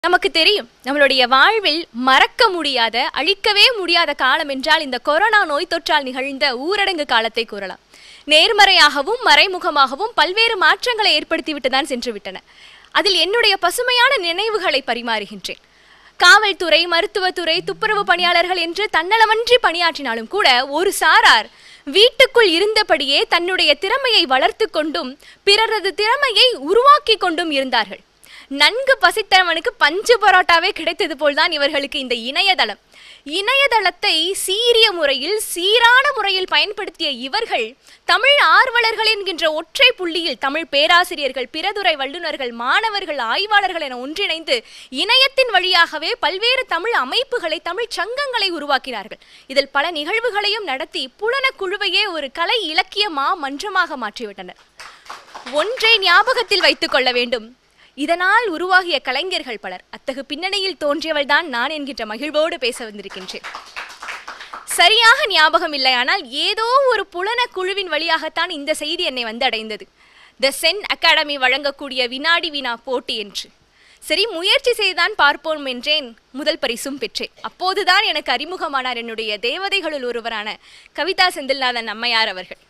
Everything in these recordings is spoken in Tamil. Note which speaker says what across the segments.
Speaker 1: நமக்கு தெரியும் நம்மளுடைய வாழ்வில் மறக்க முடியாத அழிக்கவே முடியாத காலம் என்றால் இந்த கொரோனா நோய் தொற்றால் நிகழ்ந்த ஊரடங்கு காலத்தை கூறலாம் நேர்மறையாகவும் மறைமுகமாகவும் பல்வேறு மாற்றங்களை ஏற்படுத்திவிட்டு தான் சென்று விட்டன அதில் என்னுடைய பசுமையான நினைவுகளை பரிமாறுகின்றேன் காவல்துறை மருத்துவத்துறை துப்புரவு பணியாளர்கள் என்று தன்னலமன்றி பணியாற்றினாலும் கூட ஒரு சாரார் வீட்டுக்குள் இருந்தபடியே தன்னுடைய திறமையை வளர்த்து கொண்டும் பிறரது திறமையை உருவாக்கி கொண்டும் இருந்தார்கள் நன்கு பசித்தவனுக்கு பஞ்சு பரோட்டாவே கிடைத்தது போல்தான் இவர்களுக்கு இந்த இணையதளம் இணையதளத்தை சீரிய முறையில் சீரான முறையில் பயன்படுத்திய இவர்கள் தமிழ் ஆர்வலர்கள் என்கின்ற ஒற்றை புள்ளியில் தமிழ் பேராசிரியர்கள் பிறதுறை வல்லுநர்கள் மாணவர்கள் ஆய்வாளர்கள் என ஒன்றிணைந்து இணையத்தின் வழியாகவே பல்வேறு தமிழ் அமைப்புகளை தமிழ் சங்கங்களை உருவாக்கினார்கள் இதில் பல நிகழ்வுகளையும் நடத்தி புலன குழுவையே ஒரு கலை இலக்கிய மா மன்றமாக மாற்றிவிட்டனர் ஒன்றை ஞாபகத்தில் வைத்துக் கொள்ள வேண்டும் இதனால் உருவாகிய கலைஞர்கள் பலர் அத்தகு பின்னணியில் தோன்றியவள் தான் நான் என்கின்ற மகிழ்வோடு பேச வந்திருக்கின்றேன் சரியாக ஞாபகம் இல்லை ஆனால் ஏதோ ஒரு புலன குழுவின் வழியாகத்தான் இந்த செய்தி என்னை வந்து அடைந்தது த சென் அகாடமி வழங்கக்கூடிய வினாடி வினா போட்டி என்று சரி முயற்சி செய்துதான் பார்ப்போம் என்றேன் முதல் பரிசும் பெற்றேன் அப்போதுதான் எனக்கு அறிமுகமானார் என்னுடைய தேவதைகளுள் ஒருவரான கவிதா செந்தில்நாதன் அம்மையார் அவர்கள்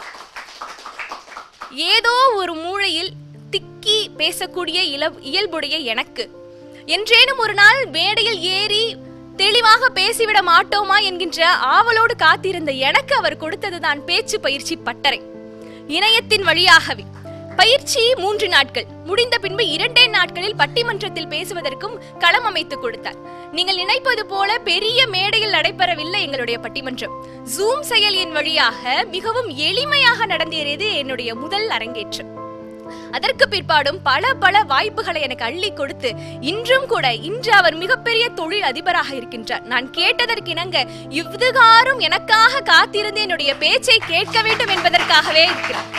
Speaker 1: ஏதோ ஒரு மூளையில் திக்கி பேசக்கூடிய இல இயல்புடைய எனக்கு என்றேனும் ஒரு நாள் மேடையில் ஏறி தெளிவாக பேசிவிட மாட்டோமா என்கின்ற ஆவலோடு காத்திருந்த எனக்கு அவர் கொடுத்ததுதான் பேச்சு பயிற்சி பட்டறை இணையத்தின் வழியாகவே பயிற்சி மூன்று நாட்கள் முடிந்த பின்பு இரண்டே நாட்களில் பட்டிமன்றத்தில் பேசுவதற்கும் களம் அமைத்து கொடுத்தார் நீங்கள் நினைப்பது போல பெரிய மேடையில் நடைபெறவில்லை எங்களுடைய பட்டிமன்றம் ஜூம் செயலியின் வழியாக மிகவும் எளிமையாக நடந்தேறியது என்னுடைய முதல் அரங்கேற்றம் அதற்கு பிற்பாடும் பல பல வாய்ப்புகளை எனக்கு அள்ளி கொடுத்து இன்றும் கூட இன்று அவர் மிகப்பெரிய தொழில் அதிபராக இருக்கின்றார் நான் கேட்டதற்கிணங்க இவ்துகாரும் எனக்காக காத்திருந்து என்னுடைய பேச்சை கேட்க வேண்டும் என்பதற்காகவே இருக்கிறார்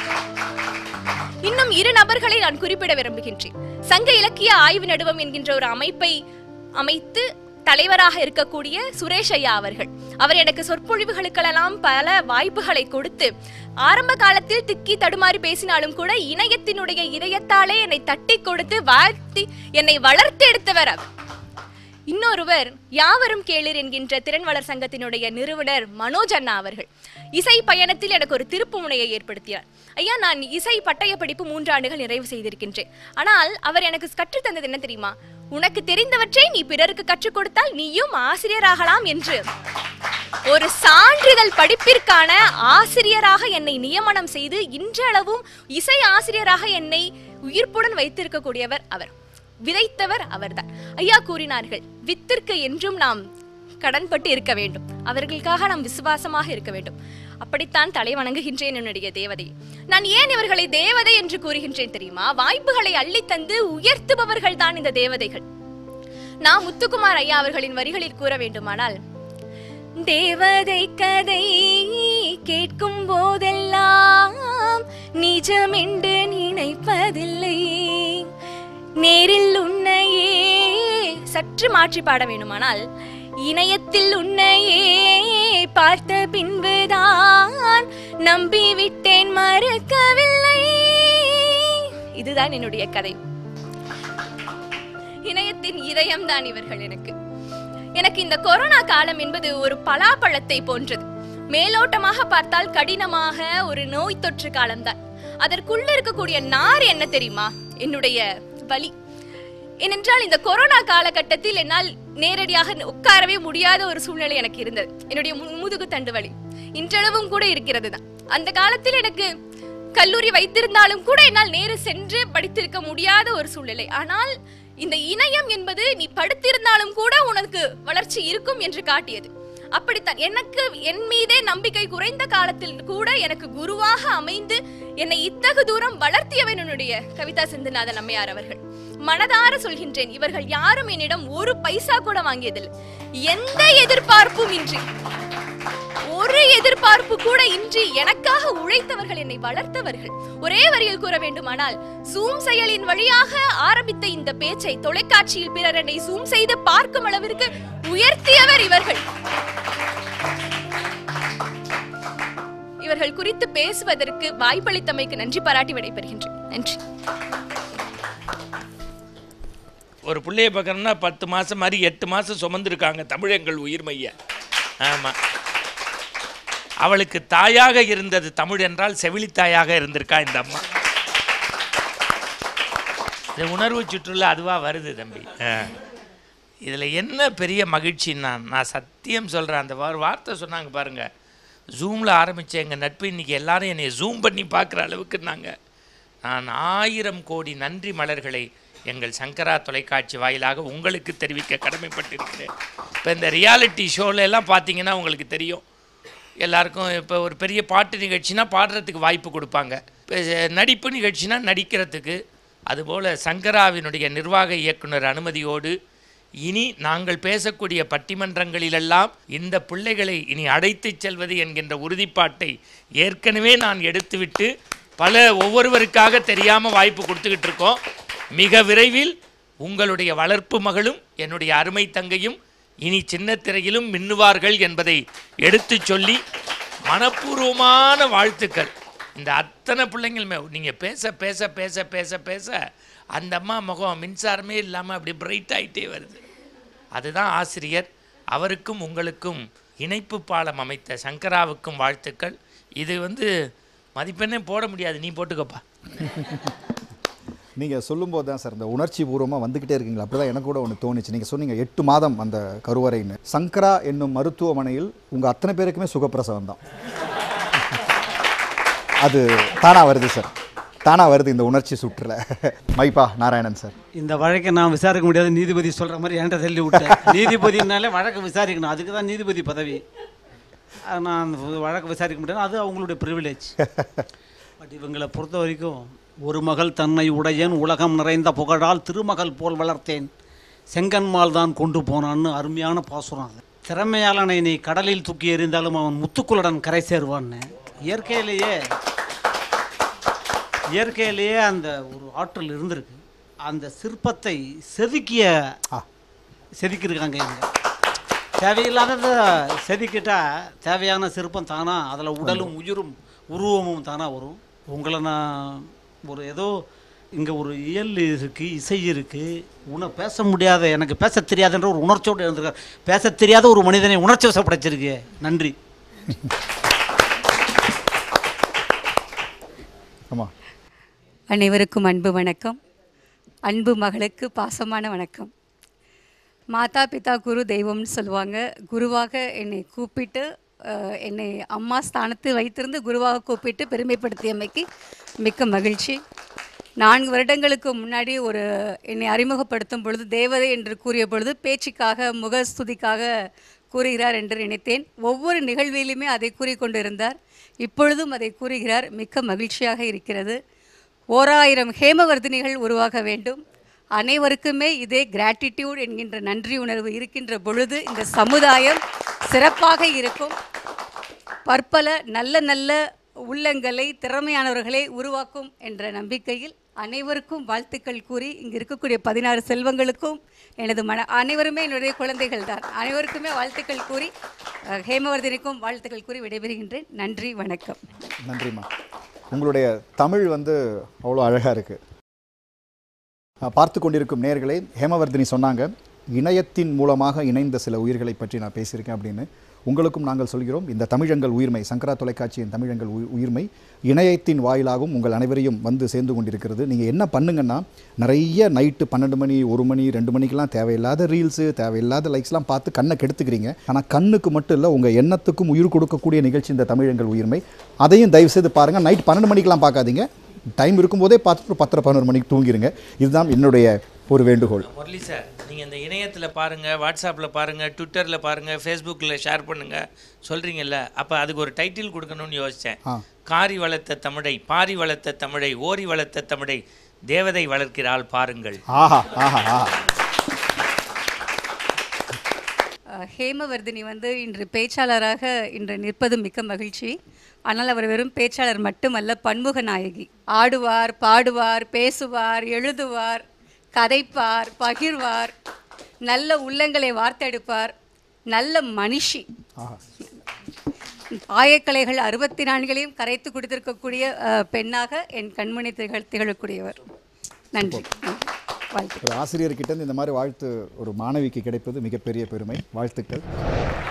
Speaker 1: இன்னும் இரு நபர்களை நான் குறிப்பிட விரும்புகின்றேன் சங்க இலக்கிய ஆய்வு நடுவம் என்கின்ற ஒரு அமைப்பை அமைத்து தலைவராக இருக்கக்கூடிய சுரேஷ் ஐயா அவர்கள் அவர் எனக்கு சொற்பொழிவுகளுக்கெல்லாம் பல வாய்ப்புகளை கொடுத்து ஆரம்ப காலத்தில் திக்கி தடுமாறி பேசினாலும் கூட இணையத்தினுடைய இதயத்தாலே என்னை தட்டி கொடுத்து வாழ்த்தி என்னை வளர்த்து எடுத்தவர் அவர் இன்னொருவர் யாவரும் கேளிர் என்கின்ற திறன்வளர் சங்கத்தினுடைய நிறுவனர் மனோஜ் அண்ணா அவர்கள் இசை பயணத்தில் எனக்கு ஒரு திருப்பு முனையை ஏற்படுத்தினார் ஐயா நான் இசை பட்டய படிப்பு மூன்று ஆண்டுகள் நிறைவு செய்திருக்கின்றேன் ஆனால் அவர் எனக்கு கற்றுத் தந்தது என்ன தெரியுமா உனக்கு தெரிந்தவற்றை நீ பிறருக்கு கற்றுக் கொடுத்தால் நீயும் ஆசிரியராகலாம் என்று ஒரு சான்றிதழ் படிப்பிற்கான ஆசிரியராக என்னை நியமனம் செய்து இன்றளவும் இசை ஆசிரியராக என்னை உயிர்ப்புடன் வைத்திருக்கக்கூடியவர் அவர் விதைத்தவர் அவர்தான் ஐயா கூறினார்கள் வித்திற்கு என்றும் நாம் கடன்பட்டு இருக்க வேண்டும் அவர்களுக்காக நாம் விசுவாசமாக இருக்க வேண்டும் அப்படித்தான் தலை வணங்குகின்றேன் என்னுடைய தேவதை நான் ஏன் இவர்களை தேவதை என்று கூறுகின்றேன் தெரியுமா வாய்ப்புகளை அள்ளித்தந்து உயர்த்துபவர்கள் தான் இந்த தேவதைகள் நான் முத்துக்குமார் ஐயா அவர்களின் வரிகளில் கூற வேண்டுமானால் தேவதை கதை கேட்கும் போதெல்லாம் நிஜமென்று நினைப்பதில்லை நேரில் உன்னையே சற்று மாற்றி பாட வேணுமானால் இணையத்தில் உன்னையே பார்த்த பின்புதான் நம்பிவிட்டேன் மறக்கவில்லை இதுதான் என்னுடைய கதை இணையத்தின் இதயம்தான் இவர்கள் எனக்கு எனக்கு இந்த கொரோனா காலம் என்பது ஒரு பலாப்பழத்தை போன்றது மேலோட்டமாக பார்த்தால் கடினமாக ஒரு நோய் தொற்று காலம்தான் அதற்குள்ள இருக்கக்கூடிய நார் என்ன தெரியுமா என்னுடைய வலி ஏனென்றால் இந்த கொரோனா காலகட்டத்தில் என்னால் நேரடியாக உட்காரவே முடியாத ஒரு சூழ்நிலை எனக்கு இருந்தது என்னுடைய மு- முதுகு தண்டு வலி இன்றளவும் கூட இருக்கிறது தான் அந்த காலத்தில் எனக்கு கல்லூரி வைத்திருந்தாலும் கூட என்னால் நேரு சென்று படித்திருக்க முடியாத ஒரு சூழ்நிலை ஆனால் இந்த இணையம் என்பது நீ படுத்திருந்தாலும் கூட உனக்கு வளர்ச்சி இருக்கும் என்று காட்டியது அப்படித்தான் எனக்கு என் மீதே நம்பிக்கை குறைந்த காலத்தில் கூட எனக்கு குருவாக அமைந்து என்னை இத்தகு தூரம் வளர்த்தியவன் என்னுடைய கவிதா செந்தில்நாதன் அம்மையார் அவர்கள் மனதார சொல்கின்றேன் இவர்கள் யாரும் என்னிடம் ஒரு பைசா கூட வாங்கியதில்லை எந்த எதிர்பார்ப்பும் இன்றி ஒரு எதிர்பார்ப்பு கூட இன்றி எனக்காக உழைத்தவர்கள் என்னை வளர்த்தவர்கள் ஒரே வரியில் கூற வேண்டுமானால் ஜூம் செயலின் வழியாக ஆரம்பித்த இந்த பேச்சை தொலைக்காட்சியில் பிறர் என்னை ஜூம் செய்து பார்க்கும் அளவிற்கு உயர்த்தியவர் இவர்கள் இவர்கள் குறித்து பேசுவதற்கு வாய்ப்பளித்தமைக்கு நன்றி பாராட்டி விடைபெறுகின்றேன் நன்றி
Speaker 2: ஒரு பிள்ளைய பார்க்கணும்னா பத்து மாதம் மாதிரி எட்டு மாதம் சுமந்துருக்காங்க தமிழங்கள் உயிர்மைய ஆமாம் அவளுக்கு தாயாக இருந்தது தமிழ் என்றால் செவிலித்தாயாக இருந்திருக்கா இந்த அம்மா இந்த உணர்வு சுற்றுலா அதுவாக வருது தம்பி இதில் என்ன பெரிய மகிழ்ச்சின்னா நான் சத்தியம் சொல்கிறேன் அந்த வார் வார்த்தை சொன்னாங்க பாருங்கள் ஜூமில் ஆரம்பித்த எங்கள் நட்பு இன்றைக்கி எல்லாரும் என்னை ஜூம் பண்ணி பார்க்குற அளவுக்கு நாங்கள் நான் ஆயிரம் கோடி நன்றி மலர்களை எங்கள் சங்கரா தொலைக்காட்சி வாயிலாக உங்களுக்கு தெரிவிக்க கடமைப்பட்டிருக்கிறேன் இப்போ இந்த ரியாலிட்டி ஷோல எல்லாம் பார்த்தீங்கன்னா உங்களுக்கு தெரியும் எல்லாருக்கும் இப்போ ஒரு பெரிய பாட்டு நிகழ்ச்சினா பாடுறதுக்கு வாய்ப்பு கொடுப்பாங்க இப்போ நடிப்பு நிகழ்ச்சினா நடிக்கிறதுக்கு அதுபோல் சங்கராவினுடைய நிர்வாக இயக்குனர் அனுமதியோடு இனி நாங்கள் பேசக்கூடிய பட்டிமன்றங்களிலெல்லாம் இந்த பிள்ளைகளை இனி அழைத்துச் செல்வது என்கின்ற உறுதிப்பாட்டை ஏற்கனவே நான் எடுத்துவிட்டு பல ஒவ்வொருவருக்காக தெரியாமல் வாய்ப்பு கொடுத்துக்கிட்டு இருக்கோம் மிக விரைவில் உங்களுடைய வளர்ப்பு மகளும் என்னுடைய அருமை தங்கையும் இனி சின்ன திரையிலும் மின்னுவார்கள் என்பதை எடுத்துச் சொல்லி மனப்பூர்வமான வாழ்த்துக்கள் இந்த அத்தனை பிள்ளைங்களுமே நீங்கள் பேச பேச பேச பேச பேச அந்த அம்மா முகம் மின்சாரமே இல்லாமல் அப்படி பிரைட் ஆகிட்டே வருது அதுதான் ஆசிரியர் அவருக்கும் உங்களுக்கும் இணைப்பு பாலம் அமைத்த சங்கராவுக்கும் வாழ்த்துக்கள் இது வந்து மதிப்பெண்ணே போட முடியாது நீ போட்டுக்கப்பா
Speaker 3: நீங்கள் சொல்லும்போது தான் சார் இந்த உணர்ச்சி பூர்வமாக வந்துக்கிட்டே இருக்கீங்களா அப்படி தான் எனக்கு கூட ஒன்று தோணுச்சு நீங்கள் சொன்னீங்க எட்டு மாதம் அந்த கருவறைன்னு சங்கரா என்னும் மருத்துவமனையில் உங்கள் அத்தனை பேருக்குமே சுகப்பிரசவம் தான் அது தானாக வருது சார் தானாக வருது இந்த உணர்ச்சி சுற்றுல மைப்பா நாராயணன் சார்
Speaker 4: இந்த வழக்கை நான் விசாரிக்க முடியாது நீதிபதி சொல்கிற மாதிரி என்கிட்ட தள்ளி விட்டேன் நீதிபதினாலே வழக்கு விசாரிக்கணும் அதுக்கு தான் நீதிபதி பதவி அது நான் அந்த வழக்கு விசாரிக்க முடியாது அது அவங்களுடைய ப்ரிவிலேஜ் பட் இவங்களை பொறுத்த வரைக்கும் ஒரு மகள் தன்னை உடையேன் உலகம் நிறைந்த புகழால் திருமகள் போல் வளர்த்தேன் செங்கன்மால் தான் கொண்டு போனான்னு அருமையான பாசுரம் அது திறமையாளனை நீ கடலில் தூக்கி எறிந்தாலும் அவன் முத்துக்குளுடன் கரை சேருவான்னு இயற்கையிலேயே இயற்கையிலேயே அந்த ஒரு ஆற்றல் இருந்திருக்கு அந்த சிற்பத்தை செதுக்கிய
Speaker 3: ஆ.
Speaker 4: செதுக்கியிருக்காங்க இவங்க தேவையில்லாததை செதுக்கிட்டா தேவையான சிற்பம் தானா அதில் உடலும் உயிரும் உருவமும் தானா வரும் உங்களை நான் ஒரு ஏதோ இங்கே ஒரு இயல் இருக்குது இசை இருக்குது உன பேச முடியாத எனக்கு பேச தெரியாதுன்ற ஒரு உணர்ச்சியோடு இருந்திருக்கார் பேச தெரியாத ஒரு மனிதனை உணர்ச்சி வசப்படைச்சிருக்கு நன்றி
Speaker 3: ஆமாம்
Speaker 5: அனைவருக்கும் அன்பு வணக்கம் அன்பு மகளுக்கு பாசமான வணக்கம் மாதா பிதா குரு தெய்வம்னு சொல்லுவாங்க குருவாக என்னை கூப்பிட்டு அஹ், என்னை அம்மா ஸ்தானத்தில் வைத்திருந்து குருவாக கூப்பிட்டு பெருமைப்படுத்தியமைக்கு மிக்க மகிழ்ச்சி நான்கு வருடங்களுக்கு முன்னாடி ஒரு என்னை அறிமுகப்படுத்தும் பொழுது தேவதை என்று கூறிய பொழுது பேச்சுக்காக முகஸ்துதிக்காக கூறுகிறார் என்று நினைத்தேன் ஒவ்வொரு நிகழ்விலுமே அதை கூறிக்கொண்டிருந்தார் இப்பொழுதும் அதை கூறுகிறார் மிக்க மகிழ்ச்சியாக இருக்கிறது ஓராயிரம் ஹேமவர்தினிகள் உருவாக வேண்டும் அனைவருக்குமே இதே கிராட்டிடியூட் என்கின்ற நன்றி உணர்வு இருக்கின்ற பொழுது இந்த சமுதாயம் சிறப்பாக இருக்கும் பற்பல நல்ல நல்ல உள்ளங்களை திறமையானவர்களை உருவாக்கும் என்ற நம்பிக்கையில் அனைவருக்கும் வாழ்த்துக்கள் கூறி இங்கு இருக்கக்கூடிய பதினாறு செல்வங்களுக்கும் எனது மன அனைவருமே என்னுடைய குழந்தைகள் தான் அனைவருக்குமே வாழ்த்துக்கள் கூறி அஹ், ஹேமவர்தினிக்கும் வாழ்த்துக்கள் கூறி விடைபெறுகின்றேன் நன்றி வணக்கம்
Speaker 3: நன்றிம்மா உங்களுடைய தமிழ் வந்து அவ்வளோ அழகாக இருக்குது பார்த்து கொண்டிருக்கும் நேயர்களே ஹேமவர்தினி சொன்னாங்க இணையத்தின் மூலமாக இணைந்த சில உயிர்களை பற்றி நான் பேசியிருக்கேன் அப்படின்னு உங்களுக்கும் நாங்கள் சொல்கிறோம் இந்த தமிழங்கள் உயிர்மை சங்கரா தொலைக்காட்சியின் தமிழங்கள் உயி- உயிர்மை இணையத்தின் வாயிலாகவும் உங்கள் அனைவரையும் வந்து சேர்ந்து கொண்டிருக்கிறது நீங்கள் என்ன பண்ணுங்கன்னா நிறைய நைட்டு பன்னெண்டு மணி ஒரு மணி ரெண்டு மணிக்கெல்லாம் தேவையில்லாத ரீல்ஸு தேவையில்லாத லைக்ஸ்லாம் பார்த்து கண்ணை கெடுத்துக்கிறீங்க ஆனால் கண்ணுக்கு மட்டும் இல்லை உங்கள் எண்ணத்துக்கும் உயிர் கொடுக்கக்கூடிய நிகழ்ச்சி இந்த தமிழங்கள் உயிர்மை அதையும் தயவு செய்து பாருங்கள் நைட் பன்னெண்டு மணிக்கெல்லாம் பார்க்காதீங்க டைம் இருக்கும்போதே பார்த்துட்டு ஒரு பத்தரை பதினோரு மணிக்கு தூங்கிடுங்க இதுதான் என்னுடைய ஒரு வேண்டுகோள்
Speaker 2: முரளி சார் நீங்கள் இந்த இணையத்தில் பாருங்கள் வாட்ஸ்அப்பில் பாருங்கள் ட்விட்டரில் பாருங்கள் ஃபேஸ்புக்கில் ஷேர் பண்ணுங்கள் சொல்கிறீங்கல்ல அப்போ அதுக்கு ஒரு டைட்டில் கொடுக்கணும்னு யோசித்தேன்
Speaker 3: ஆ. காரி
Speaker 2: காரி வளர்த்த தமிழை பாரி வளர்த்த தமிழை ஓரி வளர்த்த தமிழை தேவதை வளர்க்கிறாள் பாருங்கள்
Speaker 3: ஆஹா ஆஹா ஆஹா
Speaker 5: அஹ், ஹேமவர்தினி வந்து இன்று பேச்சாளராக இன்று நிற்பது மிக்க மகிழ்ச்சி ஆனால் அவர் வெறும் பேச்சாளர் மட்டுமல்ல பன்முக நாயகி ஆடுவார் பாடுவார் பேசுவார் எழுதுவார் கதைப்பார் பகிர்வார் நல்ல உள்ளங்களை வார்த்தெடுப்பார் நல்ல மனுஷி
Speaker 3: ஆஹா
Speaker 5: ஆயக்கலைகள் அறுபத்தி நான்களையும் கரைத்து கொடுத்திருக்கக்கூடிய அஹ், பெண்ணாக என் கண்மணி திகழ் திகழக்கூடியவர் நன்றி வாழ்த்து
Speaker 3: ஒரு ஆசிரியர்கிட்ட இருந்து இந்த மாதிரி வாழ்த்து ஒரு மாணவிக்கு கிடைப்பது மிகப்பெரிய பெருமை வாழ்த்துக்கள்